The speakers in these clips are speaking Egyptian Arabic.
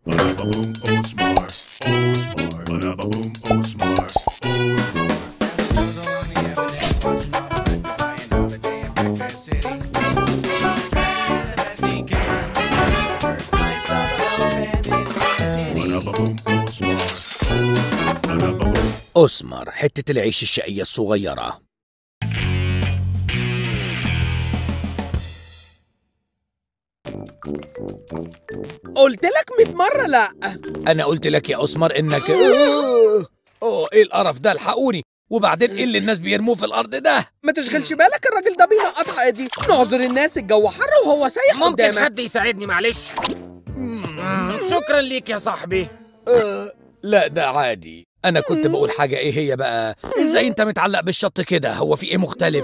Ba-da-ba-boom, oh smart, oh smart. Ba-da-ba-boom, oh smart, oh smart. Ba-da-ba-boom, oh smart, oh Ba-da-ba-boom. أسمر حتة العيش الشقية الصغيرة قلت لك 100 مرة لا أنا قلت لك يا أسمر إنك أوه أوه، إيه القرف ده الحقوني وبعدين إيه اللي الناس بيرموه في الأرض ده ما تشغلش بالك الراجل ده بينقط عادي نعذر الناس الجو حر وهو سايح ممكن قدامك حد يساعدني معلش مم، شكرا ليك يا صاحبي أه لا ده عادي أنا كنت بقول حاجة إيه هي بقى إزاي أنت متعلق بالشط كده هو في إيه مختلف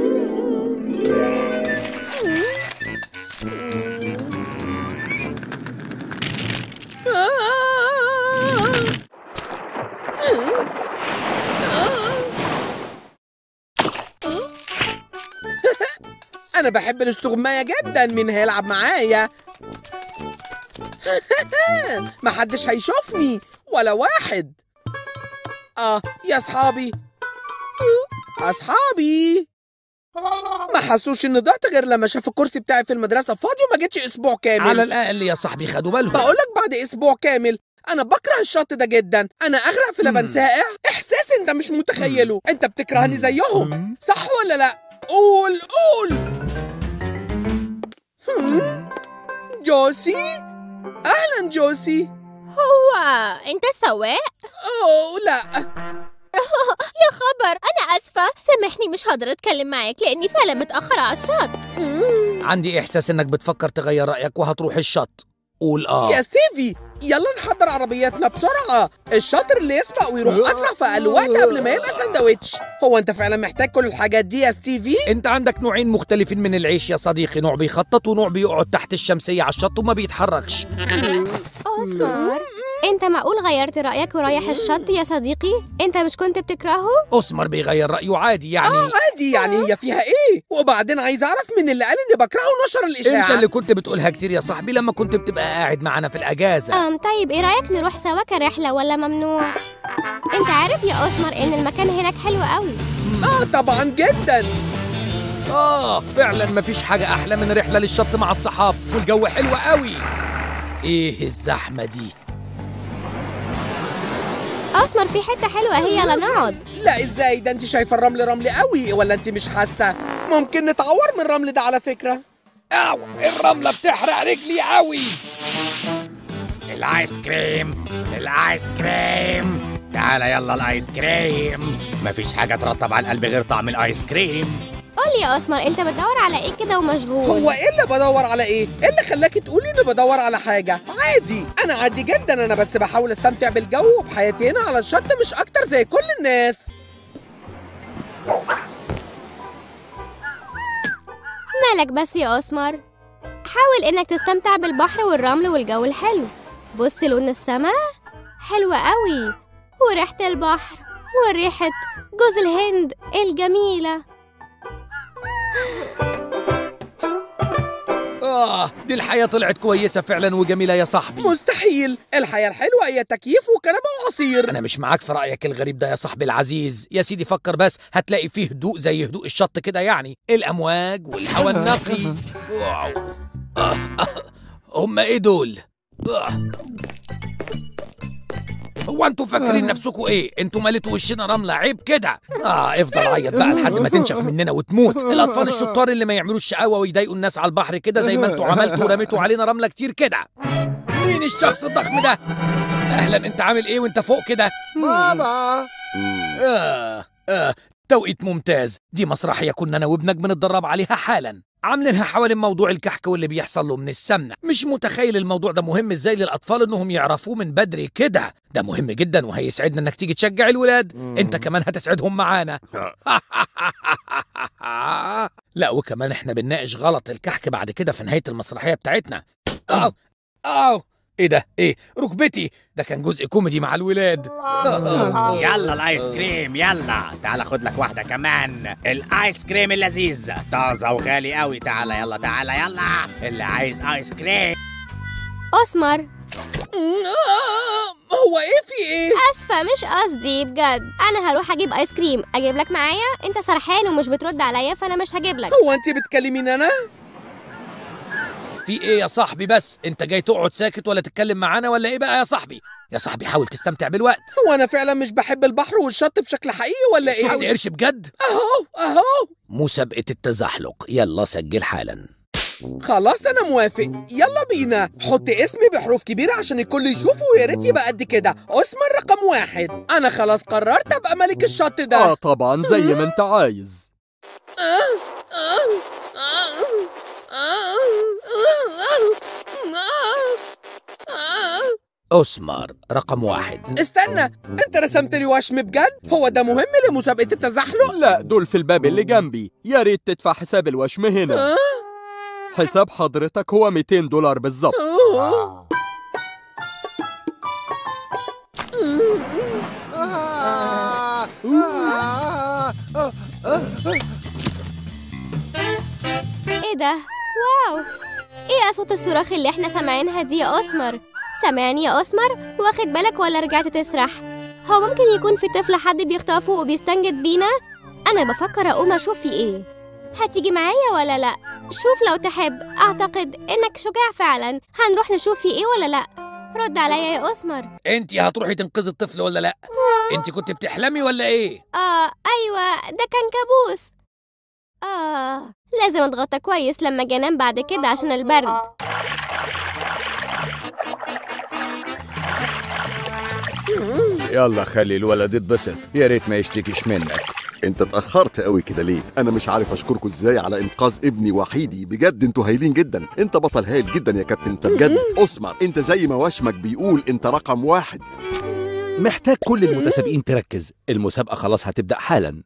انا بحب الاستغماية جدا مين هيلعب معايا محدش هيشوفني ولا واحد اه يا اصحابي اصحابي ما حسوش ان ضعت غير لما شافوا الكرسي بتاعي في المدرسة فاضي وما جيتش اسبوع كامل على الأقل يا صاحبي خدوا بالهم بقولك بعد اسبوع كامل انا بكره الشط ده جدا انا اغرق في لبن مم. ساقع احساس انت مش متخيله انت بتكرهني زيهم صح ولا لا قول قول هم؟ جوسي اهلا جوسي هو انت السواق اوه لا يا خبر انا اسفه سامحني مش هقدر اتكلم معاك لاني فعلا متاخره على الشط عندي إحساس إنك بتفكر تغير رأيك وهتروح الشط قول آه يا ستيفي يلا نحضر عربياتنا بسرعة الشاطر اللي يسبق ويروح أسرع في أقل وقت قبل ما يبقى سندوتش هو أنت فعلا محتاج كل الحاجات دي يا ستيفي؟ انت عندك نوعين مختلفين من العيش يا صديقي نوع بيخطط ونوع بيقعد تحت الشمسية على الشط وما بيتحركش اوسكار انت معقول غيرت رايك ورايح الشط يا صديقي انت مش كنت بتكرهه أسمر بيغير رأيه عادي يعني آه عادي يعني هي فيها إيه؟ وبعدين عايز أعرف من اللي قال إني بكرهه ونشر الإشاعة انت اللي كنت بتقولها كتير يا صاحبي لما كنت بتبقى قاعد معانا في الأجازة أم طيب ايه رايك نروح سوا كرحله ولا ممنوع انت عارف يا اسمر ان المكان هناك حلو قوي آه طبعا جدا آه فعلا مفيش حاجة أحلى من رحلة للشط مع الصحاب والجو حلو قوي إيه الزحمة دي اسمر في حته حلوه هي يلا نقعد لا إزاي ده أنت شايفة الرمل رمل قوي ولا أنت مش حاسة؟ ممكن نتعور من الرمل ده على فكرة أو الرملة بتحرق رجلي قوي الايس كريم الايس كريم تعالى يلا الايس كريم مفيش حاجة ترطب على القلب غير طعم الايس كريم قول لي يا اسمر انت بتدور على ايه كده ومشغول هو ايه اللي بدور على ايه؟ ايه اللي خلاكي تقولي اني بدور على حاجة؟ عادي، أنا عادي جدا أنا بس بحاول أستمتع بالجو وبحياتي هنا على الشط مش أكتر زي كل الناس. مالك بس يا اسمر حاول انك تستمتع بالبحر والرمل والجو الحلو بص لون السماء حلوة قوي وريحة البحر وريحة جوز الهند الجميلة آه دي الحياة طلعت كويسة فعلا وجميلة يا صاحبي مستحيل، الحياة الحلوة هي تكييف وكنبة وعصير. أنا مش معاك في رأيك الغريب ده يا صاحبي العزيز يا سيدي فكر بس هتلاقي فيه هدوء زي هدوء الشط كده يعني الأمواج والهواء النقي واو. آه، آه، هم إيه دول؟ آه. هو انتوا فاكرين نفسكوا ايه؟ انتوا مالتوا وشنا رملة عيب كده اه افضل عيط بقى لحد ما تنشف مننا وتموت الاطفال الشطار اللي ما يعملوش شقاوة ويضايقوا الناس على البحر كده زي ما انتوا عملتوا ورميتوا علينا رملة كتير كده مين الشخص الضخم ده؟ اهلا انت عامل ايه وانت فوق كده؟ بابا آه آه توقيت ممتاز دي مسرحية كنا أنا وابنك بنتدرب عليها حالا عاملينها حوالين موضوع الكحك واللي بيحصل له من السمنة مش متخيل الموضوع ده مهم ازاي للأطفال إنهم يعرفوه من بدري كده ده مهم جدا وهيسعدنا إنك تيجي تشجع الولاد أنت كمان هتسعدهم معانا لا وكمان إحنا بنناقش غلط الكحك بعد كده في نهاية المسرحية بتاعتنا أو أو ايه ده ايه ركبتي ده كان جزء كوميدي مع الولاد يلا الايس كريم يلا تعال خد لك واحدة كمان الايس كريم اللذيذ طازة وغالي قوي تعال يلا تعال يلا اللي عايز ايس كريم اسمر آه، هو ايه في ايه اسفه مش قصدي بجد انا هروح اجيب ايس كريم اجيب لك معايا انت سرحان ومش بترد عليا فانا مش هجيب لك هو انت بتكلميني انا في ايه يا صاحبي بس انت جاي تقعد ساكت ولا تتكلم معانا ولا ايه بقى يا صاحبي يا صاحبي حاول تستمتع بالوقت هو انا فعلا مش بحب البحر والشط بشكل حقيقي ولا شفت ايه قرش بجد اهو اهو مسابقة التزحلق يلا سجل حالا خلاص انا موافق يلا بينا حط اسمي بحروف كبيرة عشان الكل يشوفه ويا ريت يبقى قد كده اسمر رقم واحد انا خلاص قررت ابقى ملك الشط ده اه طبعا زي ما انت عايز أسمر رقم واحد استنى انت رسمت لي وشم بجد هو ده مهم لمسابقة التزحلق لا دول في الباب اللي جنبي يا ريت تدفع حساب الوشم هنا حساب حضرتك هو 200 دولار بالظبط أوه. ايه ده واو ايه اصوات الصراخ اللي احنا سامعينها دي يا اسمر سامعني يا اسمر واخد بالك ولا رجعت تسرح هو ممكن يكون في طفل حد بيخطفه وبيستنجد بينا انا بفكر اقوم اشوف في ايه هتيجي معايا ولا لا شوف لو تحب اعتقد انك شجاع فعلا هنروح نشوف في ايه ولا لا رد عليا يا اسمر انت هتروحي تنقذي الطفل ولا لا انت كنت بتحلمي ولا ايه اه ايوه ده كان كابوس اه لازم اتغطى كويس لما اجي انام بعد كده عشان البرد يلا خلي الولد يتبسط يا ريت ما يشتكيش منك انت اتاخرت قوي كده ليه انا مش عارف اشكركم ازاي على انقاذ ابني وحيدي بجد انتوا هايلين جدا انت بطل هايل جدا يا كابتن انت بجد اسمع انت زي ما وشمك بيقول انت رقم واحد محتاج كل المتسابقين تركز المسابقة خلاص هتبدأ حالا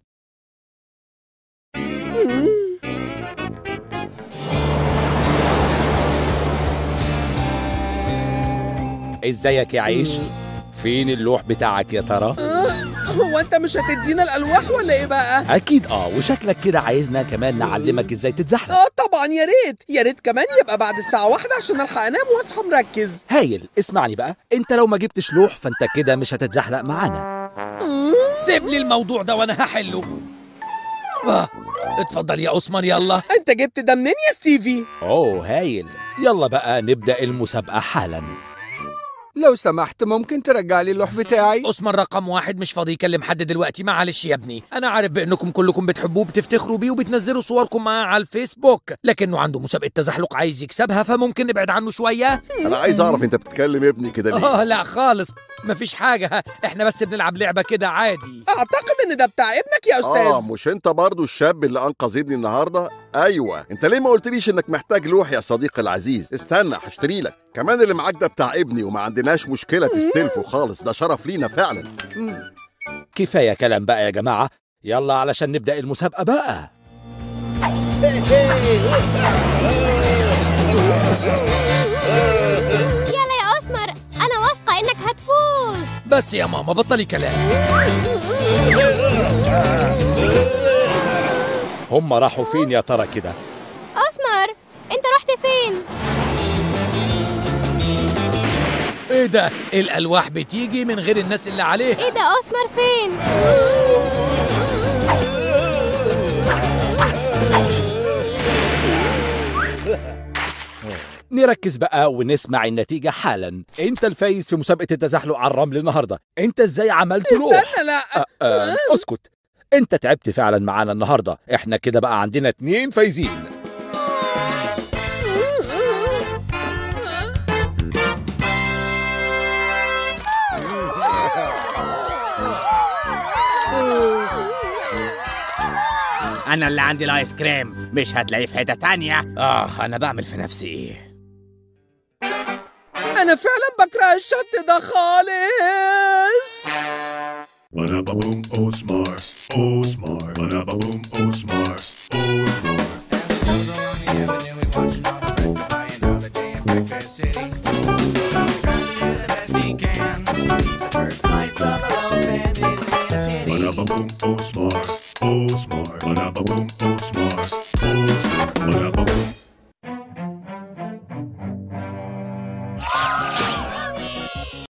ازيك يا عيش فين اللوح بتاعك يا ترى هو انت مش هتدينا الالواح ولا ايه بقى اكيد اه وشكلك كده عايزنا كمان نعلمك ازاي تتزحلق اه طبعا يا ريت يا ريت كمان يبقى بعد الساعة واحدة عشان الحق انام واصحى مركز هايل اسمعني بقى انت لو ما جبتش لوح فانت كده مش هتتزحلق معانا سيب لي الموضوع ده وانا هحله آه. اتفضل يا أسمر يلا انت جبت ده منين يا ستيفي اوه هايل يلا بقى نبدأ المسابقة حالا لو سمحت ممكن ترجع لي اللوح بتاعي أسمر رقم واحد مش فاضي يكلم حد دلوقتي معلش يا ابني أنا عارف بأنكم كلكم بتحبوه بتفتخروا بيه وبتنزلوا صوركم معاه على الفيسبوك لكنه عنده مسابقة تزحلق عايز يكسبها فممكن نبعد عنه شوية انا عايز اعرف انت بتكلم ابني كده ليه آه لا خالص مفيش حاجة احنا بس بنلعب لعبة كده عادي اعتقد ان ده بتاع ابنك يا اه استاذ مش انت برضو الشاب اللي انقذ ابني النهارده ايوه انت ليه ما قلتليش انك محتاج لوح يا صديقي العزيز استنى هشتري لك كمان اللي معاك ده بتاع ابني وما عندناش مشكله تستلفه خالص ده شرف لينا فعلا كفاية كلام بقى يا جماعة يلا علشان نبدأ المسابقة بقى يلا يا اسمر انا واثقه انك هتفوز بس يا ماما بطلي كلام هم راحوا فين يا ترى كده اسمر انت رحت فين ايه ده الألواح بتيجي من غير الناس اللي عليها ايه ده اسمر فين نركز بقى ونسمع النتيجة حالا انت الفايز في مسابقة التزحلق على الرمل النهاردة انت ازاي عملت لوح استنى لا أه أه اسكت انت تعبت فعلا معانا النهاردة احنا كده بقى عندنا اتنين فايزين انا اللي عندي الايس كريم مش هتلاقيه في حته تانية آه أنا بعمل في نفسي إيه انا فعلا بكره الشط ده خالص Ba-da-ba-boom, oh smart, oh smart. Ba-da-ba-boom, oh smart, oh